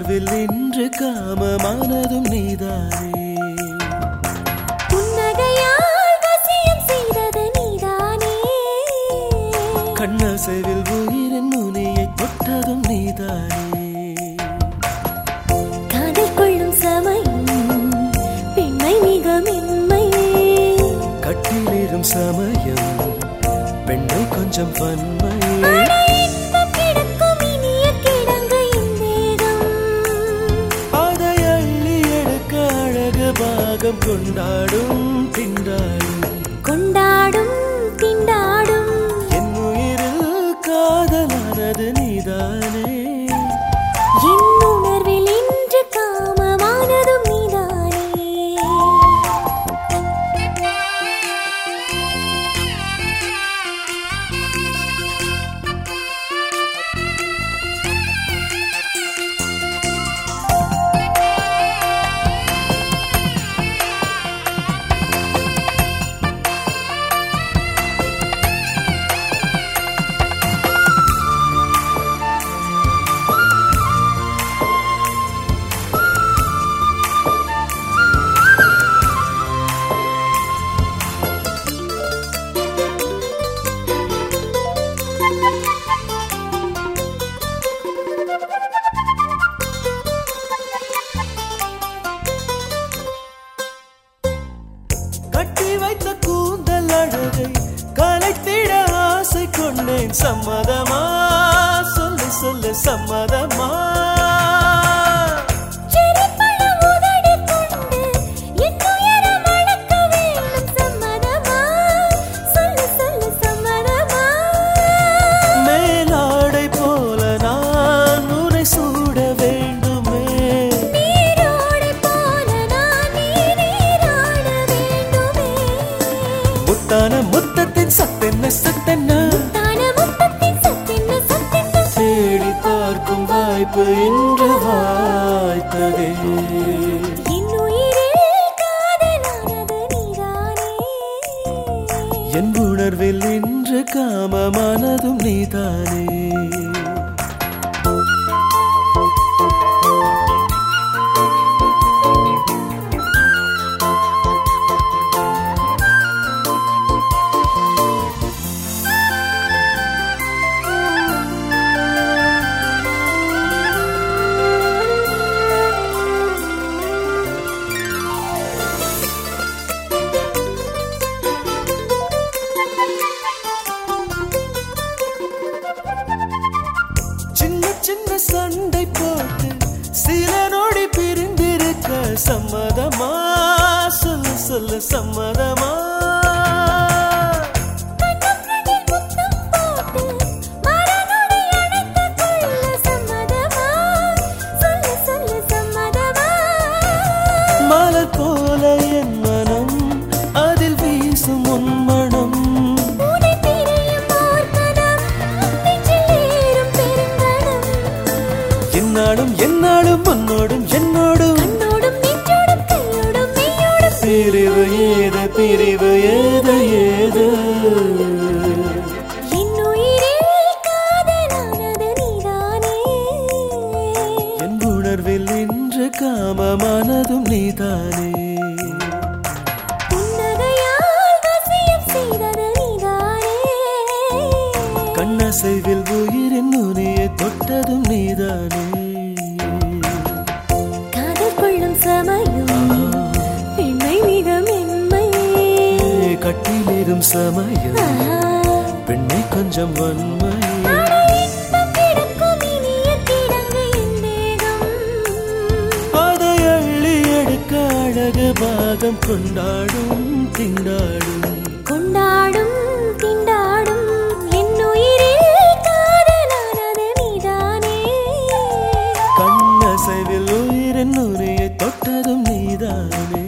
உணர்வில் இன்று காமமானதும் நீதானே புன்னகையால் வசியம் செய்தது நீதானே கண்ணசைவில் உயிரின் நுனியை தொட்டதும் நீதானே காதல் கொள்ளும் சமயம் பெண்மை மிக மென்மை கட்டிலிரும் சமயம் பெண்ணை கொஞ்சம் வன்மை அட இன்பம் கிடக்கும் இனிய கிடங்கு இந்தேகம் அதை அள்ளி எடுக்க அழகு பாகம் கொண்டாடும் திண்டாடும் கொண்டாடும் திண்டாடும் என் உயிரில் காதலானது நீதானே என் உணர்வில் இன்று காமமானதும் நீதானே கட்டி வைத்த கூந்தல் அழகை கலைத்திட ஆசை கொண்டேன் சம்மதமா சொல்லு சொல்லு சம்மதமா செரிப்பழ உதடு கொண்டு என் துயரம் அடக்க வேண்டும் சம்மதமா சொல்லு சொல்லு சம்மதமா மேலாடை போல நான் உன்னை சூட வேண்டுமே நீரோடை போல நான் நீராட வேண்டுமே முத்தான முத்தத்தின் சத்தென்ன சத்தென்ன தான முத்தத்தின் சத்தென்ன சத்தென்ன தேடி பார்க்கும் வாய்ப்பு இன்று வாய்த்ததே என் உயிரில் காதலானது நீதானே என் உணர்வில் இன்று காமமானதும் நீதானே சின்ன சின்ன சண்டை போட்டு சில நொடி பிரிந்திருக்க சம்மதமா சொல்லு சொல்லு சம்மதமா கண்ணங்களில் முத்தம் போட்டு மரநொடி அணைத்துக் கொள்ள சம்மதமா சொல்லு சொல்லு சம்மதமா மலர் போல என் மனம் அதில் வீசும் உன் மனம் உனை பிரியும் ஓர்கணம் நெஞ்சில் ஏறும் பெருங்கணம் என்னாலும் என்னாலும் உன்னோடும் என்னோடும் கண்ணோடும் நெஞ்சோடும் கையோடும் மெய்யோடும் பிரிவு ஏது பிரிவு ஏது ஏது என் உயிரில் காதலானது நீதானே என் உணர்வில் இன்று காமமானதும் நீதானே புன்னகையால் வசியம் செய்தது நீதானே கண்ணசைவில் உயிரின் நுனியை தொட்டதும் நீதானே காதல் கொள்ளும் சமயம் பெண்மை மிக மென்மை கட்டிலிரும் சமயம் ஆஹா. பெண்ணை கொஞ்சம் வன்மை அட இன்பம் கிடக்கும் இனிய கிடங்கு என் தேகம். அதை அள்ளி எடுக்க அழகு பாகம் கொண்டாடும் திண்டாடும் கொண்டாடும் திண்டாடும் என் உயிரில் காதலானது நீதானே கண்ணசைவில் உயிரின் நுனியை தொட்டதும் நீதானே